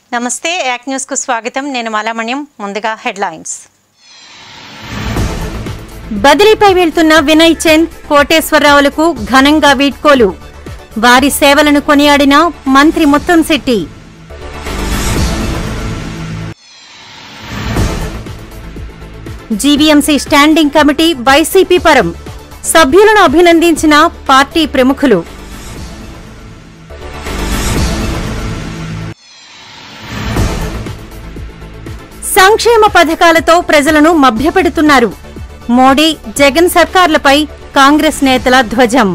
నమస్తే యాక్ న్యూస్కు స్వాగతం నేను మాలామణ్యం ముందుగా హెడ్లైన్స్ బదిలీపై వెళ్తున్న వినయ్ చంద్ కోటేశ్వరరావులకు ఘనంగా వీడ్కోలు వారి సేవలను కొనియాడిన మంత్రి Muttamsetti GVMC standing committee YCP పరం సభ్యులను అభినందించిన పార్టీ ప్రముఖులు సంక్షేమ పథకాలతో ప్రజలను మభ్యపెడుతున్నారు మోడీ జగన్ సర్కార్లపై కాంగ్రెస్ నేతల ధ్వజం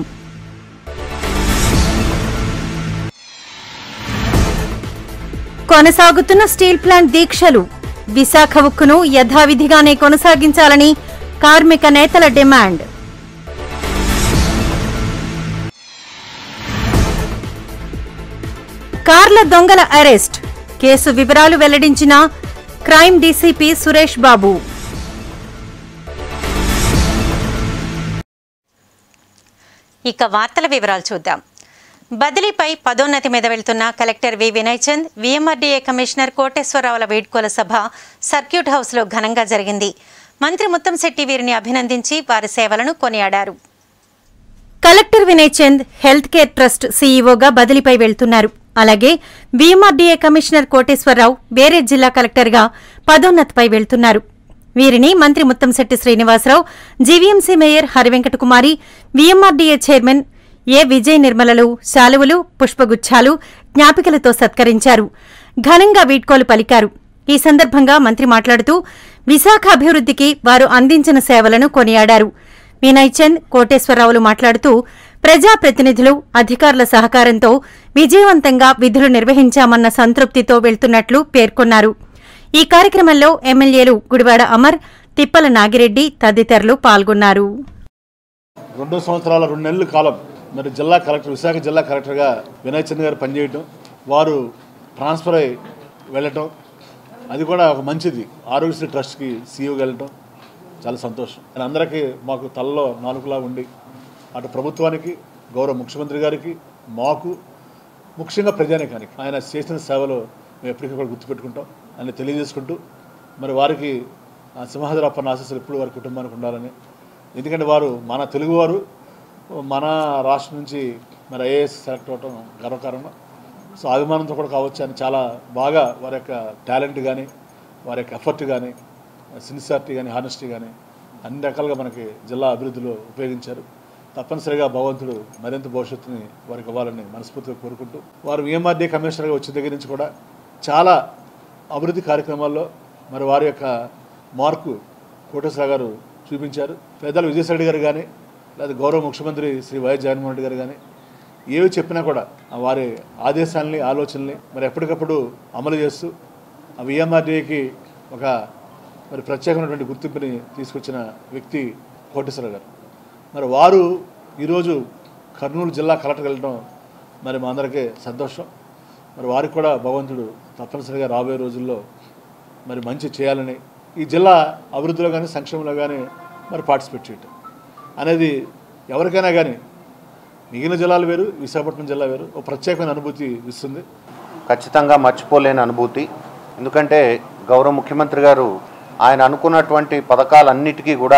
కొనసాగుతున్న స్టీల్ ప్లాంట్ దీక్షలు విశాఖ ఉక్కును యథావిధిగానే కొనసాగించాలని కార్మిక నేతల డిమాండ్ కార్ల దొంగల అరెస్ట్ కేసు వివరాలు వెల్లడించిన క్రైమ్ డీసీపీ సురేష్ బాబు ఇక వార్తల వివరాలు చూద్దాం బదిలీపై పదోన్నతి మీద వెళ్తున్న collector V Vinay Chand VMRDA commissioner కోటేశ్వరరావుల వేడ్కోల సభ సర్క్యూట్ హౌస్లో ఘనంగా జరిగింది మంత్రి ముత్తంశెట్టి వీరిని అభినందించి వారి సేవలను కొనియాడారు collector Vinay Chand health care trust సీఈఓగా బదిలీపై వెళ్తున్నారు అలాగే వీఎంఆర్డీఏ కమిషనర్ కోటేశ్వరరావు వేరే జిల్లా కలెక్టర్గా పదోన్నతిపై వెళ్తున్నారు వీరిని మంత్రి Muttamsetti Srinivasarao GVMC mayor Harivenkata Kumari VMRDA chairman A Vijay నిర్మలలు శాలువలు పుష్పగుచ్చాలు జ్ఞాపికలతో సత్కరించారు ఘనంగా వీడ్కోలు పలికారు ఈ సందర్భంగా మంత్రి మాట్లాడుతూ విశాఖ అభివృద్ధికి వారు అందించిన సేవలను కొనియాడారు వినయ్ చంద్ కోటేశ్వరరావులు మాట్లాడుతూ ప్రజాప్రతినిధులు అధికారుల సహకారంతో విజయవంతంగా విధులు నిర్వహించామన్న సంతృప్తితో వెళ్తున్నట్లు పేర్కొన్నారు ఈ కార్యక్రమంలో ఎమ్మెల్యేలు గుడివాడ అమర్ తిప్పల నాగిరెడ్డి తదితరులు పాల్గొన్నారు రెండు సంవత్సరాల రెండు నెలల కాలం మరి జిల్లా కలెక్టర్ విశాఖ జిల్లా కలెక్టర్గా వినయ్ చంద్ గారు పనిచేయటం వారు ట్రాన్స్ఫర్ అయి వెళ్ళటం అది కూడా ఒక మంచిది ఆరోగ్యశ్రీ ట్రస్ట్కి సీఈఓ వెళ్ళటం చాలా సంతోషం ఆయన అందరికీ మాకు తలలో నాలుగులా ఉండి అటు ప్రభుత్వానికి గౌరవ ముఖ్యమంత్రి గారికి మాకు ముఖ్యంగా ప్రజానికానికి ఆయన చేసిన సేవలు మేము ఎప్పటికీ కూడా గుర్తుపెట్టుకుంటాం అని తెలియజేసుకుంటూ మరి వారికి ఆ సింహాద్రప్పన్న ఆశీస్సులు ఎప్పుడు వారి కుటుంబానికి ఉండాలని ఎందుకంటే వారు మన తెలుగువారు మన రాష్ట్రం నుంచి మరి ఐఏఎస్ సెలెక్ట్ అవ్వటం గర్వకారణం సో అభిమానంతో కూడా కావచ్చు అని చాలా బాగా వారి యొక్క టాలెంట్ కానీ వారి యొక్క ఎఫర్ట్ కానీ సిన్సియారిటీ కానీ హానెస్టీ కానీ అన్ని రకాలుగా మనకి జిల్లా అభివృద్ధిలో ఉపయోగించారు తప్పనిసరిగా భగవంతుడు మరింత భవిష్యత్తుని వారికి ఇవ్వాలని మనస్ఫూర్తిగా కోరుకుంటూ వారు విఎంఆర్డీ కమిషనర్గా వచ్చిన దగ్గర నుంచి కూడా చాలా అభివృద్ధి కార్యక్రమాల్లో మరి వారి యొక్క మార్కు కోటేశ్వర గారు చూపించారు పెద్దలు విజయసాయి గారు కానీ లేదా గౌరవ ముఖ్యమంత్రి శ్రీ వైఎస్ జగన్మోహన్ రెడ్డి గారు కానీ ఏవి చెప్పినా కూడా ఆ వారి ఆదేశాలని ఆలోచనల్ని మరి ఎప్పటికప్పుడు అమలు చేస్తూ ఆ విఎంఆర్డీకి ఒక మరి ప్రత్యేకమైనటువంటి గుర్తింపుని తీసుకొచ్చిన వ్యక్తి కోటేశ్వర గారు మరి వారు ఈరోజు కర్నూలు జిల్లా కలెక్టర్ వెళ్ళడం మరి మా అందరికీ సంతోషం మరి వారికి కూడా భగవంతుడు తప్పనిసరిగా రాబోయే రోజుల్లో మరి మంచి చేయాలని ఈ జిల్లా అభివృద్ధిలో కానీ సంక్షేమంలో కానీ మరి పార్టిసిపేట్ చేయటం అనేది ఎవరికైనా కానీ మిగిలిన జిల్లాలు వేరు విశాఖపట్నం జిల్లా వేరు ఒక ప్రత్యేకమైన అనుభూతి ఇస్తుంది ఖచ్చితంగా మర్చిపోలేని అనుభూతి ఎందుకంటే గౌరవ ముఖ్యమంత్రి గారు ఆయన అనుకున్నటువంటి పథకాలన్నిటికీ కూడా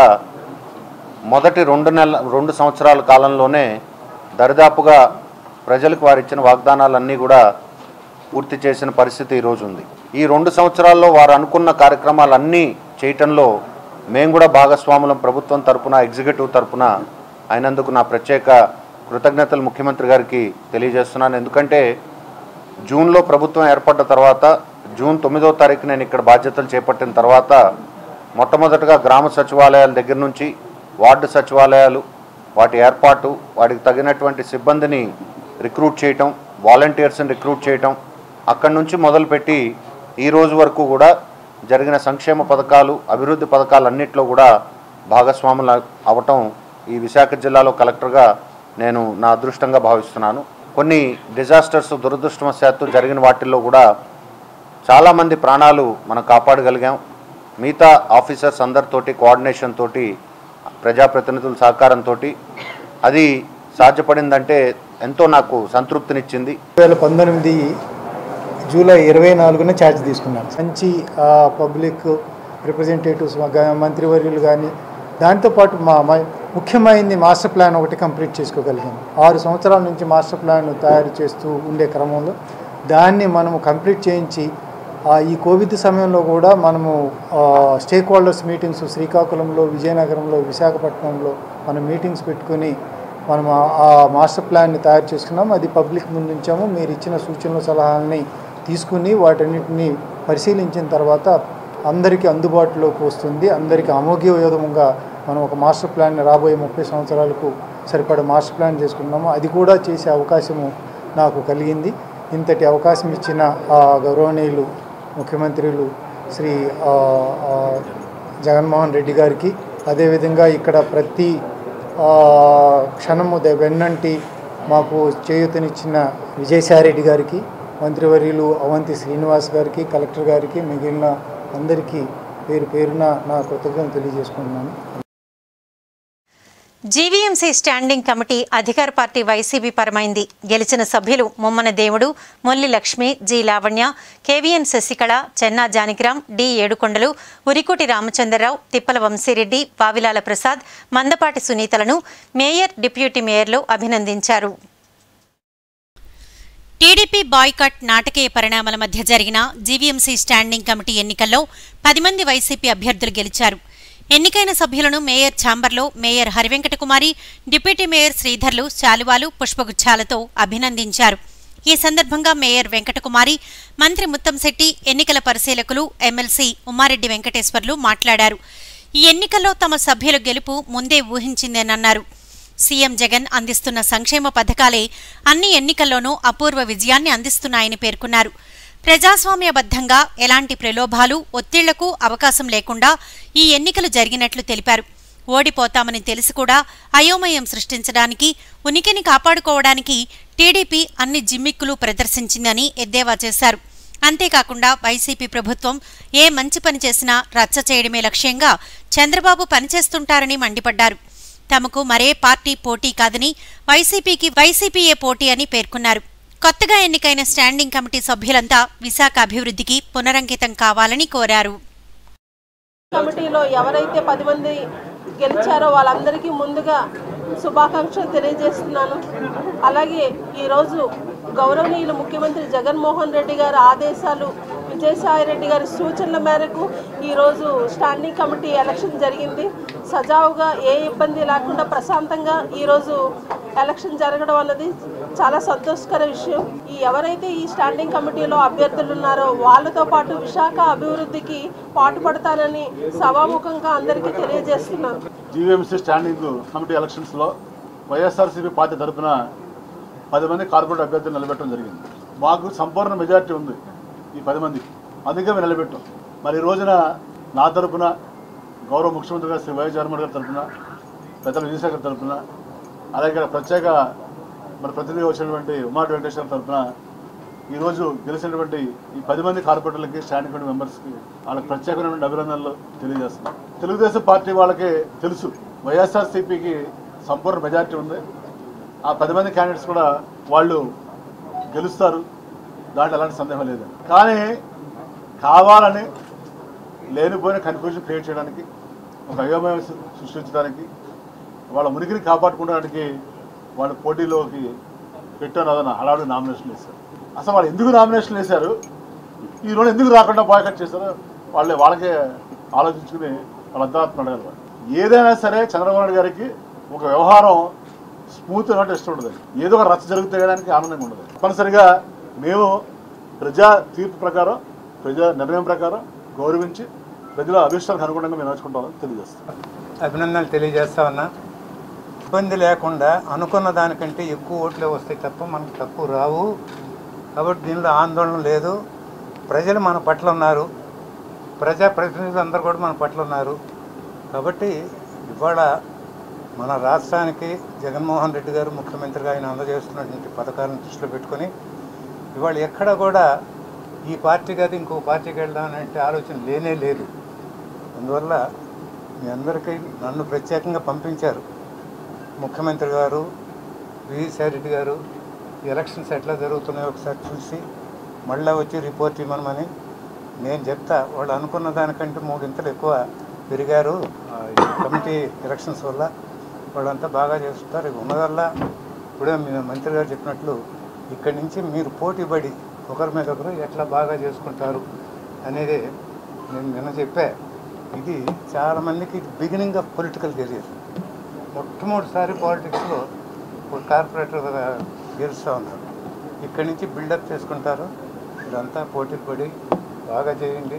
మొదటి రెండు నెల రెండు సంవత్సరాల కాలంలోనే దరిదాపుగా ప్రజలకు వారు ఇచ్చిన వాగ్దానాలన్నీ కూడా పూర్తి చేసిన పరిస్థితి ఈరోజు ఉంది ఈ రెండు సంవత్సరాల్లో వారు అనుకున్న కార్యక్రమాలన్నీ చేయటంలో మేము కూడా భాగస్వాములం ప్రభుత్వం తరపున ఎగ్జిక్యూటివ్ తరపున అయినందుకు నా ప్రత్యేక కృతజ్ఞతలు ముఖ్యమంత్రి గారికి తెలియజేస్తున్నాను ఎందుకంటే జూన్లో ప్రభుత్వం ఏర్పడ్డ తర్వాత జూన్ తొమ్మిదో తారీఖు నేను ఇక్కడ బాధ్యతలు చేపట్టిన తర్వాత మొట్టమొదటగా గ్రామ సచివాలయాల దగ్గర నుంచి వార్డు సచివాలయాలు వాటి ఏర్పాటు వాటికి తగినటువంటి సిబ్బందిని రిక్రూట్ చేయటం వాలంటీర్స్ని రిక్రూట్ చేయటం అక్కడి నుంచి మొదలుపెట్టి ఈ రోజు వరకు కూడా జరిగిన సంక్షేమ పథకాలు అభివృద్ధి పథకాలన్నింటిలో కూడా భాగస్వాములు అవటం ఈ విశాఖ జిల్లాలో కలెక్టర్గా నేను నా అదృష్టంగా భావిస్తున్నాను కొన్ని డిజాస్టర్స్ దురదృష్టవశాత్తు జరిగిన వాటిల్లో కూడా చాలామంది ప్రాణాలు మనం కాపాడగలిగాం మిగతా ఆఫీసర్స్ అందరితోటి కోఆర్డినేషన్ తోటి ప్రజాప్రతినిధుల సహకారంతో అది సాధ్యపడిందంటే ఎంతో నాకు సంతృప్తినిచ్చింది వేల పంతొమ్మిది జూలై ఇరవై నాలుగున ఛార్జ్ తీసుకున్నాను మంచి ఆ, పబ్లిక్ రిప్రజెంటేటివ్స్ గా- మంత్రివర్యులు కానీ దాంతోపాటు మా మా ముఖ్యమైనది మాస్టర్ ప్లాన్ ఒకటి కంప్లీట్ చేసుకోగలిగాం ఆరు సంవత్సరాల నుంచి మాస్టర్ ప్లాన్ తయారు చేస్తూ ఉండే క్రమంలో దాన్ని మనము కంప్లీట్ చేయించి ఆ, ఈ కోవిడ్ సమయంలో కూడా మనము స్టేక్ హోల్డర్స్ మీటింగ్స్ శ్రీకాకుళంలో విజయనగరంలో విశాఖపట్నంలో మనం మీటింగ్స్ పెట్టుకుని మనం ఆ- ఆ మాస్టర్ ప్లాన్ని తయారు చేసుకున్నాం అది పబ్లిక్ ముందు ఉంచాము మీరు ఇచ్చిన సూచనలు సలహాలని తీసుకుని వాటన్నిటిని పరిశీలించిన తర్వాత అందరికీ అందుబాటులోకి వస్తుంది అందరికీ అమోఘయోధముగా మనం ఒక మాస్టర్ ప్లాన్ రాబోయే ముప్పై సంవత్సరాలకు సరిపడ మాస్టర్ ప్లాన్ చేసుకున్నాము అది కూడా చేసే అవకాశము నాకు కలిగింది ఇంతటి అవకాశం ఇచ్చిన ఆ గౌరవనీయులు ముఖ్యమంత్రులు శ్రీ ఆ, ఆ, జగన్మోహన్ రెడ్డి గారికి అదేవిధంగా ఇక్కడ ప్రతి ఆ, క్షణము ద- వెన్నంటి మాకు చేయూతనిచ్చిన విజయసాయిరెడ్డి గారికి మంత్రివర్యులు అవంతి శ్రీనివాస్ గారికి కలెక్టర్ గారికి మిగిలిన అందరికీ పేరు పేరున నా కృతజ్ఞతలు తెలియజేసుకుంటున్నాను జీవీఎంసీ స్టాండింగ్ కమిటీ అధికార పార్టీ వైసీపీ పరమైంది గెలిచిన సభ్యులు Mummana Devudu Molli Lakshmi G Lavanya KVN Sasikala Chenna Janakiram D Yedukondalu Urikoti Ramachandrarao Tippala Vamshireddy Vavilala Prasad Mandapati సునీతలను మేయర్ డిప్యూటీ మేయర్లు అభినందించారు టీడీపీ బాయ్కట్ నాటకీయ పరిణామాల మధ్య జరిగిన జీవీఎంసీ స్టాండింగ్ కమిటీ ఎన్నికల్లో పది మంది వైసీపీ అభ్యర్థులు గెలిచారు ఎన్నికైన సభ్యులను మేయర్ ఛాంబర్లో మేయర్ హరివెంకటకుమారి డిప్యూటీ మేయర్ శ్రీధర్లు శాలువాలు పుష్పగుచ్చాలతో అభినందించారు ఈ సందర్భంగా మేయర్ వెంకటకుమారి మంత్రి ముత్తంశెట్టి ఎన్నికల పరిశీలకులు ఎమ్మెల్సీ ఉమ్మారెడ్డి వెంకటేశ్వర్లు మాట్లాడారు ఈ ఎన్నికల్లో తమ సభ్యుల గెలుపు ముందే ఊహించిందేనన్నారు సీఎం జగన్ అందిస్తున్న సంక్షేమ పథకాలే అన్ని ఎన్నికల్లోనూ అపూర్వ విజయాన్ని అందిస్తున్నాయని పేర్కొన్నారు ప్రజాస్వామ్యబద్ధంగా ఎలాంటి ప్రలోభాలు ఒత్తిళ్లకు అవకాశం లేకుండా ఈ ఎన్నికలు జరిగినట్లు తెలిపారు ఓడిపోతామని తెలిసి కూడా అయోమయం సృష్టించడానికి ఉనికిని కాపాడుకోవడానికి టీడీపీ అన్ని జిమ్మిక్కులు ప్రదర్శించిందని ఎద్దేవా చేశారు అంతేకాకుండా వైసీపీ ప్రభుత్వం ఏ మంచి పని చేసినా రచ్చ చేయడమే లక్ష్యంగా చంద్రబాబు పనిచేస్తుంటారని మండిపడ్డారు తమకు మరే పార్టీ పోటీ కాదని వైసీపీకి వైసీపీయే పోటీ అని పేర్కొన్నారు కొత్తగా ఎన్నికైన స్టాండింగ్ కమిటీ సభ్యులంతా విశాఖ అభివృద్ధికి పునరంకితం కావాలని కోరారు కమిటీలో ఎవరైతే పది మంది గెలిచారో వాళ్ళందరికీ ముందుగా శుభాకాంక్షలు తెలియజేస్తున్నాను అలాగే ఈరోజు గౌరవనీయులు ముఖ్యమంత్రి జగన్మోహన్ రెడ్డి గారి ఆదేశాలు విజయసాయి రెడ్డి గారి సూచనల మేరకు ఈరోజు స్టాండింగ్ కమిటీ ఎలక్షన్ జరిగింది సజావుగా ఏ ఇబ్బంది లేకుండా ప్రశాంతంగా ఈరోజు ఎలక్షన్ జరగడం అన్నది చాలా సంతోషకర విషయం ఈ ఎవరైతే ఈ స్టాండింగ్ కమిటీలో అభ్యర్థులు ఉన్నారో వాళ్ళతో పాటు విశాఖ అభివృద్ధికి పాటుపడతానని సభాముఖంగా అందరికీ తెలియజేస్తున్నాను జీవీఎంసీ స్టాండింగ్ కమిటీ ఎలక్షన్స్లో వైఎస్ఆర్సీపీ పార్టీ తరఫున పది మంది కార్పొరేట్ అభ్యర్థులు నిలబెట్టడం జరిగింది మాకు సంపూర్ణ మెజార్టీ ఉంది ఈ పది మందికి అందుకే మేము నిలబెట్టాం మరి ఈ రోజున నా తరపున గౌరవ ముఖ్యమంత్రి గారు శ్రీ వైఎస్ జగన్మోహన్ గారి తరఫున పెద్దల విజయశేఖర్ తరఫున అలాగే ఇక్కడ ప్రత్యేక మరి ప్రతినిధిగా వచ్చినటువంటి ఉమాటి వెంకటేశ్వర తరఫున ఈరోజు గెలిచినటువంటి ఈ పది మంది కార్పొరేటర్లకి స్టాండింగ్ కమిటీ మెంబర్స్కి వాళ్ళకి ప్రత్యేకమైనటువంటి అభినందనలు తెలియజేస్తున్నాం తెలుగుదేశం పార్టీ వాళ్ళకి తెలుసు వైఎస్ఆర్సీపీకి సంపూర్ణ మెజార్టీ ఉంది ఆ పది మంది క్యాండిడేట్స్ కూడా వాళ్ళు గెలుస్తారు దాంట్లో ఎలాంటి సందేహం లేదు కానీ కావాలని లేనిపోయిన కన్ఫ్యూజన్ క్రియేట్ చేయడానికి ఒక అయోమయం సృ- సృష్టించడానికి వాళ్ళ ఉనికిని కాపాడుకోవడానికి వాళ్ళ పోటీలోకి పెట్టాను అదన హడాడు నామినేషన్ వేశారు అసలు వాళ్ళు ఎందుకు నామినేషన్ వేశారు ఈ రోజు ఎందుకు రాకుండా బాయ్కట్ చేశారు వాళ్ళే వాళ్ళకే ఆలోచించుకుని వాళ్ళంతా అడగాలి ఏదైనా సరే చంద్రబాబు నాయుడు గారికి ఒక వ్యవహారం స్మూత్ అంటే ఇష్టం ఉండదు ఏదో ఒక రచ్చ జరుగుతాయడానికి ఆనందంగా ఉండదు తప్పనిసరిగా మేము ప్రజా తీర్పు ప్రకారం ప్రజా నిర్ణయం ప్రకారం గౌరవించి ప్రజల అభిష్టాలకు అనుగుణంగా మేము నడుచుకుంటామని తెలియజేస్తాం అభినందనలు తెలియజేస్తా ఉన్నా ఇబ్బంది లేకుండా అనుకున్న దానికంటే ఎక్కువ ఓట్లే వస్తాయి తప్ప మనకు తక్కువ రావు కాబట్టి దీనిలో ఆందోళన లేదు ప్రజలు మన పట్ల ఉన్నారు ప్రజా ప్రతినిధులు అందరూ కూడా మన పట్ల ఉన్నారు కాబట్టి ఇవాళ మన రాష్ట్రానికి జగన్మోహన్ రెడ్డి గారు ముఖ్యమంత్రిగా ఆయన అందజేస్తున్నటువంటి పథకాలను దృష్టిలో పెట్టుకొని ఇవాళ ఎక్కడ కూడా ఈ పార్టీ కాదు ఇంకో పార్టీకి వెళ్దాం అనే ఆలోచన లేనే లేదు అందువల్ల మీ అందరికీ నన్ను ప్రత్యేకంగా పంపించారు ముఖ్యమంత్రి గారు విజయసాయి రెడ్డి గారు ఈ ఎలక్షన్స్ ఎట్లా జరుగుతున్నాయో ఒకసారి చూసి మళ్ళీ వచ్చి రిపోర్ట్ ఇవ్వమని నేను చెప్తా వాళ్ళు అనుకున్న దానికంటే మూడింతలు ఎక్కువ పెరిగారు ఆ, ఈ కమిటీ ఎలక్షన్స్ వల్ల వాళ్ళంతా బాగా చేస్తారు ఇక ఉన్నదల్లా ఇప్పుడే మీ మంత్రి గారు చెప్పినట్లు ఇక్కడి నుంచి మీరు పోటీ పడి ఒకరి మీద ఒకరు ఎట్లా బాగా చేసుకుంటారు అనేది నేను నిన్న చెప్పా ఇది చాలామందికి బిగినింగ్ ఆఫ్ పొలిటికల్ కెరీర్ మొట్టమొదటిసారి పాలిటిక్స్లో ఒక కార్పొరేటర్గా గెలుస్తూ ఉన్నారు ఇక్కడి నుంచి బిల్డప్ చేసుకుంటారు ఇదంతా పోటీ పడి బాగా చేయండి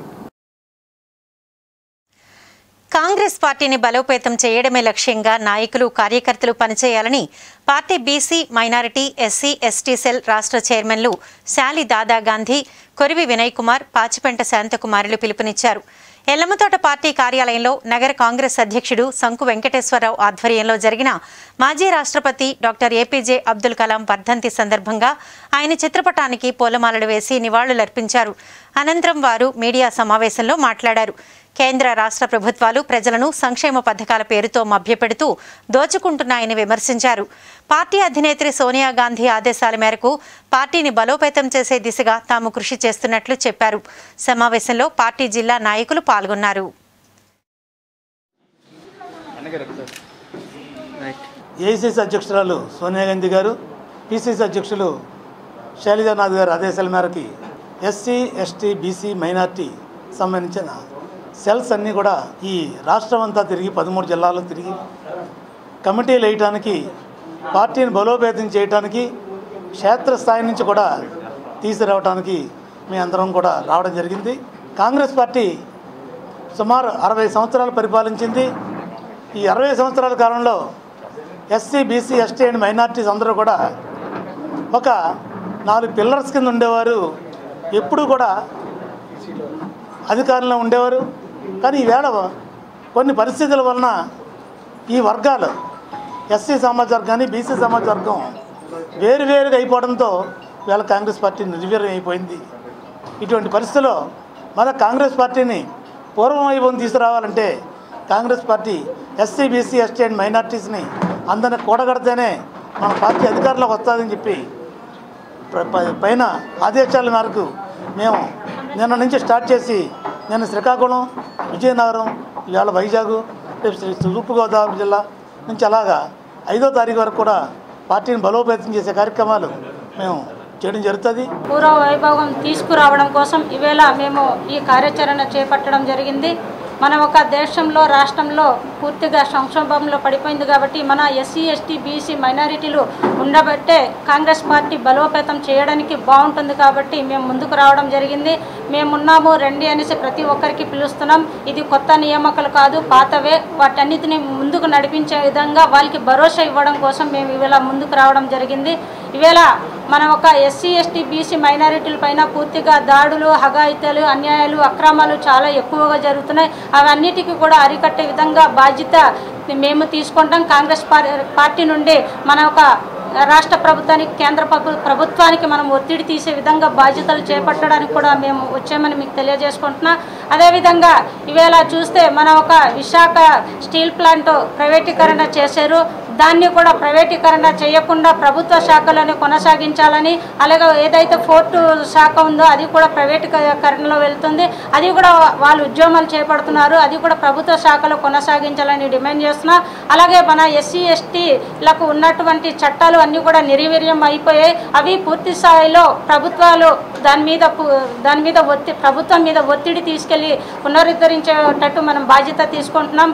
కాంగ్రెస్ పార్టీని బలోపేతం చేయడమే లక్ష్యంగా నాయకులు కార్యకర్తలు పనిచేయాలని party BC minority SC ST cell రాష్ట్ర చైర్మన్లు శాలి దాదా గాంధీ కొరివి వినయ్ కుమార్ పాచిపెంట శాంతకుమారులు పిలుపునిచ్చారు ఎల్లమ్మతోట పార్టీ కార్యాలయంలో నగర కాంగ్రెస్ అధ్యక్షుడు శంకు వెంకటేశ్వరరావు ఆధ్వర్యంలో జరిగిన మాజీ రాష్ట్రపతి డాక్టర్ ఏపీజే అబ్దుల్ కలాం వర్ధంతి సందర్భంగా ఆయన చిత్రపటానికి పూలమాలలు వేసి నివాళులర్పించారు అనంతరం వారు మీడియా సమావేశంలో మాట్లాడారు కేంద్ర రాష్ట్ర ప్రభుత్వాలు ప్రజలను సంక్షేమ పథకాల పేరుతో మభ్యపెడుతూ దోచుకుంటున్నాయని విమర్శించారు పార్టీ అధినేత్రి సోనియా గాంధీ ఆదేశాల మేరకు పార్టీని బలోపేతం చేసే దిశగా తాము కృషి చేస్తున్నట్లు చెప్పారు సమావేశంలో పార్టీ జిల్లా నాయకులు పాల్గొన్నారు ఏఐసిసి అధ్యక్షురాలు సోనియా గాంధీ గారు పిసిసి అధ్యక్షులు శైలజానాథ్ గారి ఆదేశాల మేరకి ఎస్సీ ఎస్టీ బీసీ మైనార్టీ సంబంధించిన సెల్స్ అన్నీ కూడా ఈ రాష్ట్రం అంతా తిరిగి పదమూడు జిల్లాల్లో తిరిగి కమిటీలు వేయటానికి పార్టీని బలోపేతం చేయడానికి క్షేత్రస్థాయి నుంచి కూడా తీసుకురావడానికి మీ అందరం కూడా రావడం జరిగింది కాంగ్రెస్ పార్టీ సుమారు అరవై సంవత్సరాలు పరిపాలించింది ఈ అరవై సంవత్సరాల కాలంలో SC BC ST and minorities అందరూ కూడా ఒక నాలుగు పిల్లర్స్ కింద ఉండేవారు ఎప్పుడు కూడా అధికారంలో ఉండేవారు కానీ ఈవేళ కొన్ని పరిస్థితుల వలన ఈ వర్గాలు ఎస్సీ సమాజ వర్గాన్ని బీసీ సమాజ వర్గం వేరువేరుగా అయిపోవడంతో వేళ కాంగ్రెస్ పార్టీ నిర్వీర్యం అయిపోయింది ఇటువంటి పరిస్థితిలో మన కాంగ్రెస్ పార్టీని పూర్వం వైభవం తీసుకురావాలంటే Congress party SC BC ST and మైనార్టీస్ని అందరిని కూడగడితేనే మన పార్టీ అధికారంలోకి వస్తుందని చెప్పి ప్ర- ప- పైన ఆదేశాల మేరకు మేము నిన్న నుంచి స్టార్ట్ చేసి నిన్న శ్రీకాకుళం విజయనగరం ఇవాళ వైజాగ్ రేపు శ్రీ తూర్పుగోదావరి జిల్లా నుంచి అలాగా ఐదో తారీఖు వరకు కూడా పార్టీని బలోపేతం చేసే కార్యక్రమాలు మేము చేయడం జరుగుతుంది పూర్వ వైభవం తీసుకురావడం కోసం ఈవేళ మేము ఈ కార్యాచరణ చేపట్టడం జరిగింది మన ఒక దేశంలో రాష్ట్రంలో పూర్తిగా సంక్షోభంలో పడిపోయింది కాబట్టి మన ఎస్సీ ఎస్టీ బీసీ మైనారిటీలు ఉండబట్టే కాంగ్రెస్ పార్టీ బలోపేతం చేయడానికి బాగుంటుంది కాబట్టి మేము ముందుకు రావడం జరిగింది మేమున్నాము రండి అనేసి ప్రతి ఒక్కరికి పిలుస్తున్నాం ఇది కొత్త నియామకాలు కాదు పాతవే వాటన్నిటిని ముందుకు నడిపించే విధంగా వాళ్ళకి భరోసా ఇవ్వడం కోసం మేము ఇవాళ ముందుకు రావడం జరిగింది ఈవేళ మనం ఒక ఎస్సీ ఎస్టీ బీసీ మైనారిటీల పైన పూర్తిగా దాడులు హగాయితలు అన్యాయాలు అక్రమాలు చాలా ఎక్కువగా జరుగుతున్నాయి అవన్నిటికీ కూడా అరికట్టే విధంగా బాధ్యత మేము తీసుకుంటాం కాంగ్రెస్ పార్- పార్టీ నుండి మన ఒక రాష్ట్ర ప్రభుత్వానికి కేంద్ర ప్రభు- ప్రభుత్వానికి మనం ఒత్తిడి తీసే విధంగా బాధ్యతలు చేపట్టడానికి కూడా మేము వచ్చామని మీకు తెలియజేసుకుంటున్నా అదేవిధంగా ఇవేళ చూస్తే మన ఒక విశాఖ స్టీల్ ప్లాంట్ ప్రైవేటీకరణ చేశారు దాన్ని కూడా ప్రైవేటీకరణ చేయకుండా ప్రభుత్వ శాఖలోనే కొనసాగించాలని అలాగే ఏదైతే పోర్టు శాఖ ఉందో అది కూడా ప్రైవేటీకరణలో వెళ్తుంది అది కూడా వాళ్ళు ఉద్యోగాలు చేపడుతున్నారు అది కూడా ప్రభుత్వ శాఖలో కొనసాగించాలని డిమాండ్ చేస్తున్నా అలాగే మన ఎస్సీ ఎస్టీలకు ఉన్నటువంటి చట్టాలు అన్నీ కూడా నిర్వీర్యం అయిపోయాయి అవి పూర్తి స్థాయిలో ప్రభుత్వాలు దాని మీద పు- దాని మీద ఒత్తి ప్రభుత్వం మీద ఒత్తిడి తీసుకెళ్లి పునరుద్ధరించేటట్టు మనం బాధ్యత తీసుకుంటున్నాం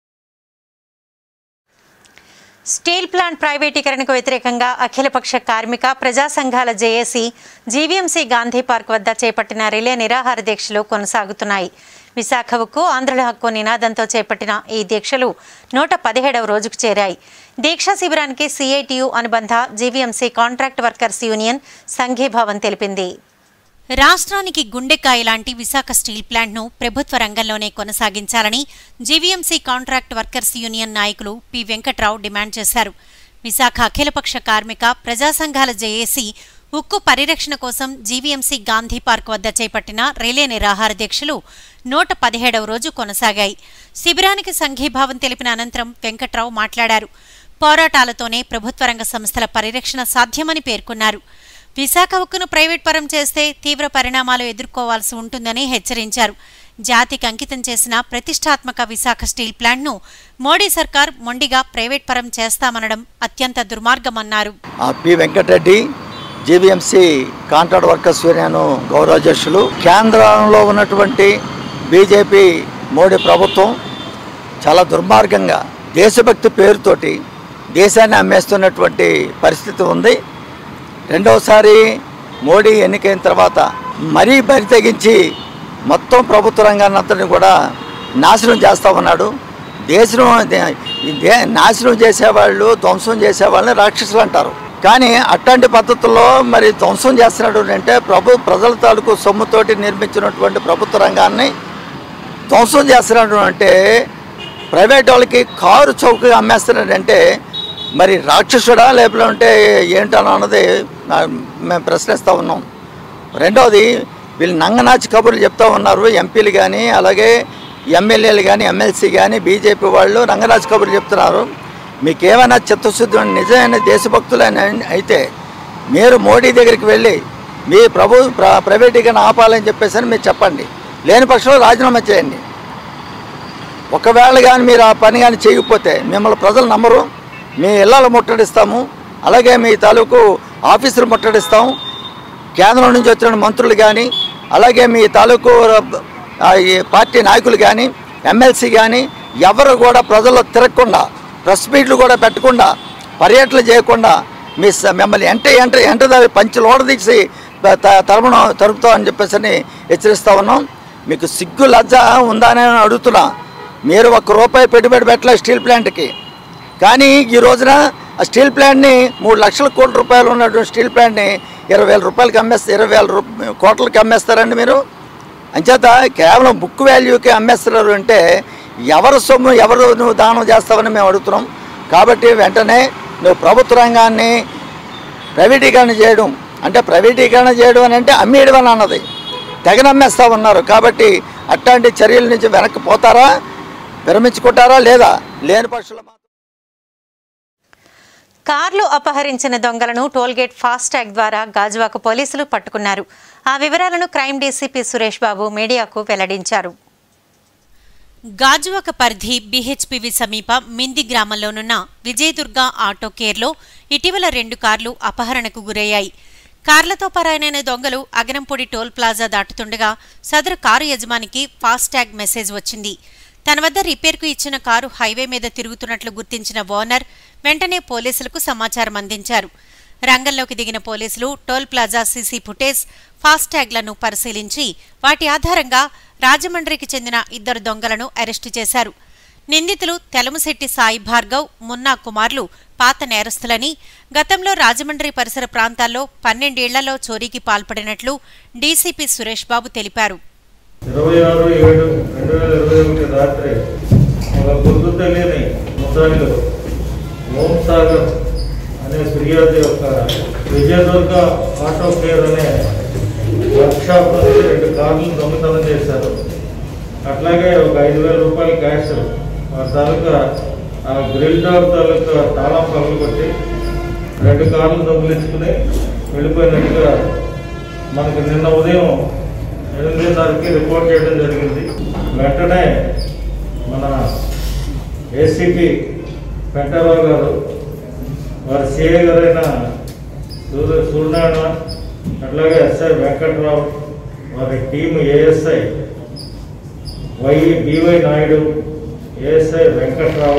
స్టీల్ ప్లాంట్ ప్రైవేటీకరణకు వ్యతిరేకంగా అఖిలపక్ష కార్మిక ప్రజా సంఘాల జేఏసీ జీవీఎంసీ గాంధీ పార్క్ వద్ద చేపట్టిన రిలే నిరాహార దీక్షలు కొనసాగుతున్నాయి విశాఖ ఉక్కు ఆంధ్రుల హక్కు నినాదంతో చేపట్టిన ఈ దీక్షలు నూట పదిహేడవ రోజుకు చేరాయి దీక్షా శిబిరానికి సిఐటియు అనుబంధ జీవీఎంసీ కాంట్రాక్ట్ వర్కర్స్ యూనియన్ సంఘీభావం తెలిపింది రాష్ట్రానికి గుండెకాయ లాంటి విశాఖ స్టీల్ ప్లాంట్ను ప్రభుత్వ రంగంలోనే కొనసాగించాలని జీవీఎంసీ కాంట్రాక్ట్ వర్కర్స్ యూనియన్ నాయకులు పి వెంకట్రావు డిమాండ్ చేశారు విశాఖ అఖిలపక్ష కార్మిక ప్రజా సంఘాల జేఏసీ ఉక్కు పరిరక్షణ కోసం జీవీఎంసీ గాంధీ పార్క్ వద్ద చేపట్టిన రిలే నిరాహార దీక్షలు నూట పదిహేడవ రోజు కొనసాగాయి శిబిరానికి సంఘీభావం తెలిపిన అనంతరం వెంకట్రావు మాట్లాడారు పోరాటాలతోనే ప్రభుత్వ రంగ సంస్థల పరిరక్షణ సాధ్యమని పేర్కొన్నారు విశాఖ ఉక్కును ప్రైవేట్ పరం చేస్తే తీవ్ర పరిణామాలు ఎదుర్కోవాల్సి ఉంటుందని హెచ్చరించారు జాతికి అంకితం చేసిన ప్రతిష్టాత్మక విశాఖ స్టీల్ ప్లాంట్ను మోడీ సర్కార్ మొండిగా ప్రైవేట్ పరం చేస్తామనడం అత్యంత దుర్మార్గమన్నారు ఆ P Venkatareddy GVMC contract workers union గౌరవాధ్యక్షులు కేంద్రంలో ఉన్నటువంటి బీజేపీ మోడీ ప్రభుత్వం చాలా దుర్మార్గంగా దేశభక్తి పేరుతోటి దేశాన్ని అమ్మేస్తున్నటువంటి పరిస్థితి ఉంది రెండవసారి మోడీ ఎన్నికైన తర్వాత మరీ బరి తెగించి మొత్తం ప్రభుత్వ రంగాన్ని అంతటిని కూడా నాశనం చేస్తా ఉన్నాడు దేశం దే- దే- నాశనం చేసేవాళ్ళు ధ్వంసం చేసేవాళ్ళని రాక్షసులు అంటారు కానీ అట్లాంటి పద్ధతుల్లో మరి ధ్వంసం చేస్తున్నాడు అంటే ప్రభు ప్రజల తాలూకు సొమ్ముతోటి నిర్మించినటువంటి ప్రభుత్వ రంగాన్ని ధ్వంసం చేస్తున్నాడు అంటే ప్రైవేట్ వాళ్ళకి కారు చౌకగా అమ్మేస్తున్నాడంటే మరి రాక్షసుడా లేకపోతే ఏంటని అన్నది నా- మేము ప్రశ్నిస్తూ ఉన్నాం రెండవది వీళ్ళు నంగనాచి కబుర్లు చెప్తా ఉన్నారు ఎంపీలు కానీ అలాగే ఎమ్మెల్యేలు కానీ ఎమ్మెల్సీ కానీ బీజేపీ వాళ్ళు రంగరాజు కబుర్లు చెప్తున్నారు మీకు ఏమైనా చిత్తశుద్ధి ఉన్న నిజమైన దేశభక్తులని అయితే మీరు మోడీ దగ్గరికి వెళ్ళి మీ ప్రభు ప్ర- ప్రైవేటీకరణ ఆపాలని చెప్పేసి అని మీరు చెప్పండి లేని పక్షంలో రాజీనామా చేయండి ఒకవేళ కానీ మీరు ఆ పని కానీ చేయకపోతే మిమ్మల్ని ప్రజలు నమ్మరు మీ ఇళ్ళలు ముట్టడిస్తాము అలాగే మీ తాలూకు ఆఫీసులు ముట్టడిస్తాం కేంద్రం నుంచి వచ్చిన మంత్రులు కానీ అలాగే మీ తాలూకు ఆ, ఈ పార్టీ నాయకులు కానీ ఎమ్మెల్సీ కానీ ఎవరు కూడా ప్రజల్లో తిరగకుండా ప్రెస్ మీట్లు కూడా పెట్టకుండా పర్యటనలు చేయకుండా మీ స- మిమ్మల్ని ఎంట ఎంట ఎంట పంచి లోడదీసి తరమణ తరుపుతామని చెప్పేసి అని హెచ్చరిస్తా ఉన్నాం మీకు సిగ్గు లజ్జ ఉందా అని అడుగుతున్నా మీరు ఒక్క రూపాయి పెట్టుబడి పెట్టలే స్టీల్ ప్లాంట్కి కానీ ఈ రోజున ఆ స్టీల్ ప్లాంట్ని మూడు లక్షల కోట్ల రూపాయలు ఉన్నటువంటి స్టీల్ ప్లాంట్ని ఇరవై వేల రూపాయలకి అమ్మేస్తే ఇరవై వేల రూప కోట్లకి అమ్మేస్తారండి మీరు అంచేత కేవలం బుక్ వాల్యూకి అమ్మేస్తున్నారు అంటే ఎవరు సొమ్ము ఎవరు నువ్వు దానం చేస్తావని మేము అడుగుతున్నాం కాబట్టి వెంటనే నువ్వు ప్రభుత్వ రంగాన్ని ప్రైవేటీకరణ చేయడం అంటే ప్రైవేటీకరణ చేయడం అని అంటే అమ్మేయడం అని అన్నది తెగ నమ్మేస్తా ఉన్నారు కాబట్టి అట్లాంటి చర్యల నుంచి వెనక్కి పోతారా విరమించుకుంటారా లేదా లేని పక్షులు కార్లు అపహరించిన దొంగలను టోల్గేట్ ఫాస్టాగ్ ద్వారా గాజువాక పోలీసులు పట్టుకున్నారు ఆ వివరాలను క్రైమ్ డీసీపీ సురేష్ బాబు మీడియాకు వెల్లడించారు గాజువాక పరిధి బీహెచ్పివి సమీప మింది గ్రామంలోనున్న విజయదుర్గ ఆటో కేర్లో ఇటీవల రెండు కార్లు అపహరణకు గురయ్యాయి కార్లతో పరాయనైన దొంగలు అగనంపూడి టోల్ ప్లాజా దాటుతుండగా సదరు కారు యజమానికి ఫాస్టాగ్ మెసేజ్ వచ్చింది తన వద్ద రిపేర్కు ఇచ్చిన కారు హైవే మీద తిరుగుతున్నట్లు గుర్తించిన ఓనర్ వెంటనే పోలీసులకు సమాచారం అందించారు రంగంలోకి దిగిన పోలీసులు టోల్ ప్లాజా సీసీ ఫుటేజ్ ఫాస్టాగ్లను పరిశీలించి వాటి ఆధారంగా రాజమండ్రికి చెందిన ఇద్దరు దొంగలను అరెస్టు చేశారు నిందితులు తెలముశెట్టి సాయి భార్గవ్ మున్నా కుమార్లు పాత నేరస్తులని గతంలో రాజమండ్రి పరిసర ప్రాంతాల్లో పన్నెండేళ్లలో చోరీకి పాల్పడినట్లు డీసీపీ సురేష్ బాబు తెలిపారు ఇరవై ఆరు ఏడు రెండు వేల ఇరవై ఒకటి రాత్రి ఒక గుర్తు తెలియని ముద్దాయిలు ఓం సాగర్ అనే ఫిర్యాదు యొక్క విజయదుర్గ ఆటో కేర్ అనే వర్క్షాప్ నుంచి రెండు కార్లు దొంగతనం చేశారు అట్లాగే ఒక ఐదు వేల రూపాయల క్యాష్ ఆ తాలూకా ఆ గ్రిల్ డాగ్ తాలూకా తాళం పగలు కొట్టి రెండు కార్లు దొంగిలించుకుని వెళ్ళిపోయినట్టుగా మనకు నిన్న ఉదయం ఎనిమిదిన్నరకి రిపోర్ట్ చేయడం జరిగింది వెంటనే మన ఏసీపీ వెంకటరావు గారు వారి సిఐ గారైన సూర్య సూర్యనారాయణ అట్లాగే ఎస్ఐ వెంకట్రావు వారి team ASI Y BY Naidu ASI Venkatrao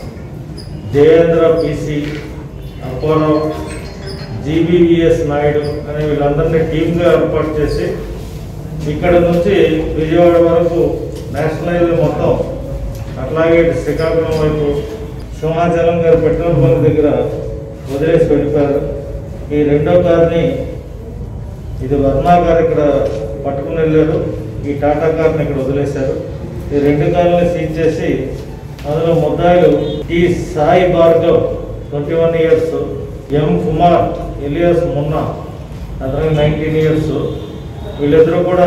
Jayendra PC Apparao GBVS Naidu అనే వీళ్ళందరినీ టీమ్గా ఏర్పాటు చేసి ఇక్కడ నుంచి విజయవాడ వరకు నేషనల్ హైవే మొత్తం అట్లాగే ఇటు శ్రీకాకుళం వైపు సింహాచలం గారు పెట్రోల్ బంక్ దగ్గర వదిలేసి వెళ్ళిపోయారు ఈ రెండో కార్ని ఇది వర్మ గారు ఇక్కడ పట్టుకుని వెళ్ళారు ఈ టాటా కార్ని ఇక్కడ వదిలేశారు ఈ రెండు కార్లని సీజ్ చేసి అందులో ముద్దాయిలు T Sai Bhargav twenty one years M Kumar alias Munna అతనికి నైన్టీన్ ఇయర్స్ వీళ్ళిద్దరూ కూడా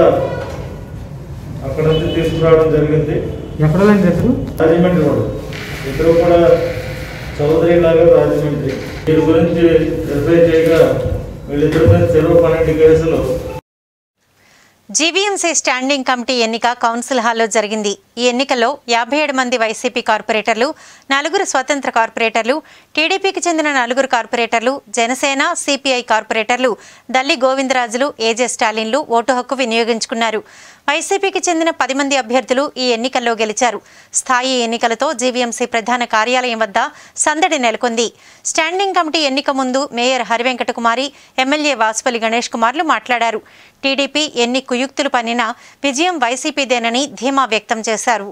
అక్కడ నుంచి తీసుకురావడం జరిగింది ఎక్కడ సార్ రాజమండ్రి రోడ్ ఇద్దరు కూడా చౌదరి నగర్ రాజమండ్రి దీని గురించి వెరిఫై చేయగా వీళ్ళిద్దరి మీద చెరువు పన్నెండు కేసులు జీవీఎంసీ స్టాండింగ్ కమిటీ ఎన్నిక కౌన్సిల్ హాల్లో జరిగింది ఈ ఎన్నికల్లో యాభై ఏడు మంది వైసీపీ కార్పొరేటర్లు నలుగురు స్వతంత్ర కార్పొరేటర్లు టీడీపీకి చెందిన నలుగురు కార్పొరేటర్లు జనసేన సిపిఐ కార్పొరేటర్లు దల్లి గోవిందరాజులు ఏజే స్టాలిన్లు ఓటు హక్కు వినియోగించుకున్నారు వైసీపీకి చెందిన పది మంది అభ్యర్థులు ఈ ఎన్నికల్లో గెలిచారు స్థాయి ఎన్నికలతో జీవీఎంసీ ప్రధాన కార్యాలయం వద్ద సందడి నెలకొంది స్టాండింగ్ కమిటీ ఎన్నిక ముందు మేయర్ హరివెంకట కుమారి ఎమ్మెల్యే వాసుపల్లి గణేష్ కుమార్లు మాట్లాడారు టీడీపీ ఎన్ని కుయుక్తులు పన్నినా విజయం వైసీపీదేనని ధీమా వ్యక్తం చేశారు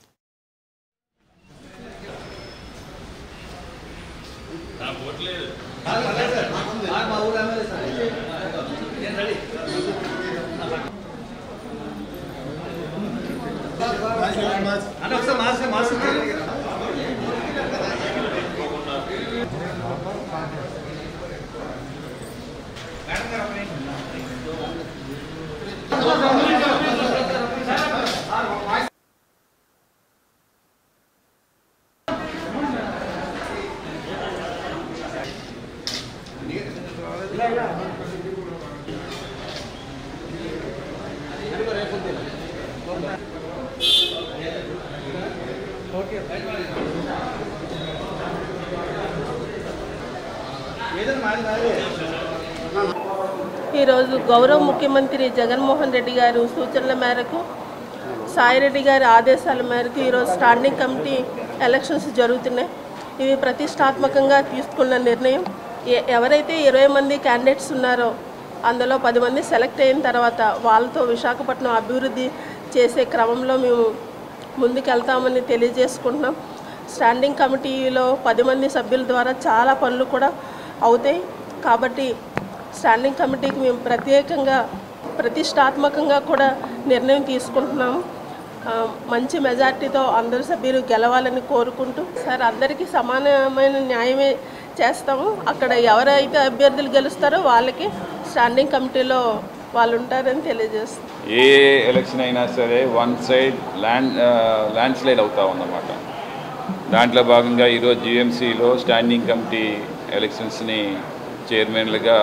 ఈరోజు గౌరవ ముఖ్యమంత్రి జగన్మోహన్ రెడ్డి గారు సూచనల మేరకు సాయిరెడ్డి గారి ఆదేశాల మేరకు ఈరోజు స్టాండింగ్ కమిటీ ఎలక్షన్స్ జరుగుతున్నాయి ఇవి ప్రతిష్టాత్మకంగా తీసుకున్న నిర్ణయం ఎ- ఎవరైతే ఇరవై మంది క్యాండిడేట్స్ ఉన్నారో అందులో పది మంది సెలెక్ట్ అయిన తర్వాత వాళ్ళతో విశాఖపట్నం అభివృద్ధి చేసే క్రమంలో మేము ముందుకెళ్తామని తెలియజేసుకుంటున్నాం స్టాండింగ్ కమిటీలో పది మంది సభ్యుల ద్వారా చాలా పనులు కూడా అవుతాయి కాబట్టి స్టాండింగ్ కమిటీకి మేము ప్రత్యేకంగా ప్రతిష్టాత్మకంగా కూడా నిర్ణయం తీసుకుంటున్నాము ఆ, మంచి మెజార్టీతో అందరు సభ్యులు గెలవాలని కోరుకుంటూ సార్ అందరికీ సమానమైన న్యాయమే చేస్తాము అక్కడ ఎవరైతే అభ్యర్థులు గెలుస్తారో వాళ్ళకి స్టాండింగ్ కమిటీలో వాళ్ళు ఉంటారని తెలియజేస్తాం ఏ ఎలక్షన్ అయినా సరే one side land land slide అవుతా ఉందన్నమాట దాంట్లో భాగంగా ఈరోజు జిఎంసీలో స్టాండింగ్ కమిటీ ఎలక్షన్స్ని చైర్మన్లుగా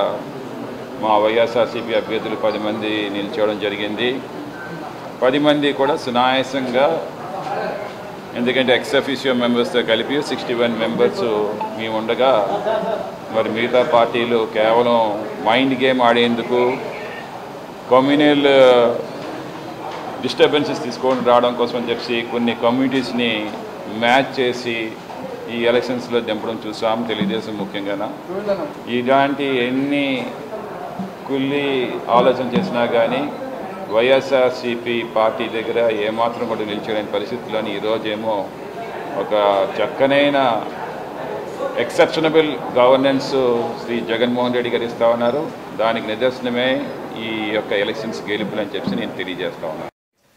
మా వైఎస్ఆర్సీపీ అభ్యర్థులు పది మంది నిల్చోవడం జరిగింది పది మంది కూడా సునాయాసంగా ఎందుకంటే ఎక్సఫిషియో మెంబర్స్తో కలిపి సిక్స్టీ వన్ మెంబర్స్ మేము ఉండగా మరి మిగతా పార్టీలు కేవలం మైండ్ గేమ్ ఆడేందుకు కమ్యూనల్ డిస్టర్బెన్సెస్ తీసుకొని రావడం కోసం అని చెప్పి కొన్ని కమ్యూనిటీస్ని మ్యాచ్ చేసి ఈ ఎలక్షన్స్లో దింపడం చూసాం తెలుగుదేశం ముఖ్యంగా ఇలాంటి ఎన్ని కుల్లి ఆలోచన చేసినా కానీ వైఎస్ఆర్సిపి పార్టీ దగ్గర ఏమాత్రం కూడా నిలిచలేని పరిస్థితుల్లోని ఈరోజేమో ఒక చక్కనైన ఎక్సెప్షనబుల్ గవర్నెన్స్ శ్రీ జగన్మోహన్ రెడ్డి గారు ఇస్తా ఉన్నారు దానికి నిదర్శనమే ఈ యొక్క ఎలక్షన్స్ గెలుపులు అని చెప్పి నేను తెలియజేస్తా ఉన్నాను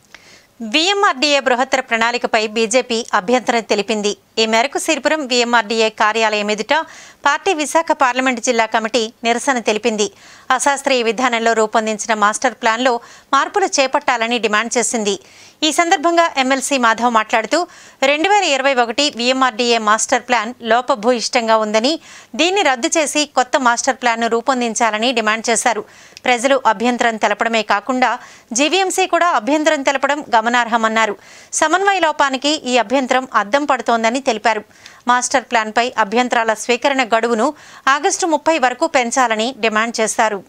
వీఎంఆర్డీఏ బృహత్తర ప్రణాళికపై బీజేపీ అభ్యంతరం తెలిపింది ఈ మేరకు సిరిపురం వీఎంఆర్డీఏ కార్యాలయం ఎదుట పార్టీ విశాఖ పార్లమెంటు జిల్లా కమిటీ నిరసన తెలిపింది అశాస్త్రీయ విధానంలో రూపొందించిన మాస్టర్ ప్లాన్లో మార్పులు చేపట్టాలని డిమాండ్ చేసింది ఈ సందర్భంగా ఎమ్మెల్సీ మాధవ్ మాట్లాడుతూ రెండు వేల ఇరవై ఒకటి వీఎంఆర్డీఏ మాస్టర్ ప్లాన్ లోపభూయిష్టంగా ఉందని దీన్ని రద్దు చేసి కొత్త మాస్టర్ ప్లాన్ను రూపొందించాలని డిమాండ్ చేశారు ప్రజలు అభ్యంతరం తెలపడమే కాకుండా జీవీఎంసీ కూడా అభ్యంతరం తెలపడం గమనార్హమన్నారు సమన్వయ లోపానికి ఈ అభ్యంతరం అద్దం పడుతోందని తెలిపారు మాస్టర్ ప్లాన్పై అభ్యంతరాల స్వీకరణ గడువును ఆగస్టు ముప్పై వరకు పెంచాలని డిమాండ్ చేశారు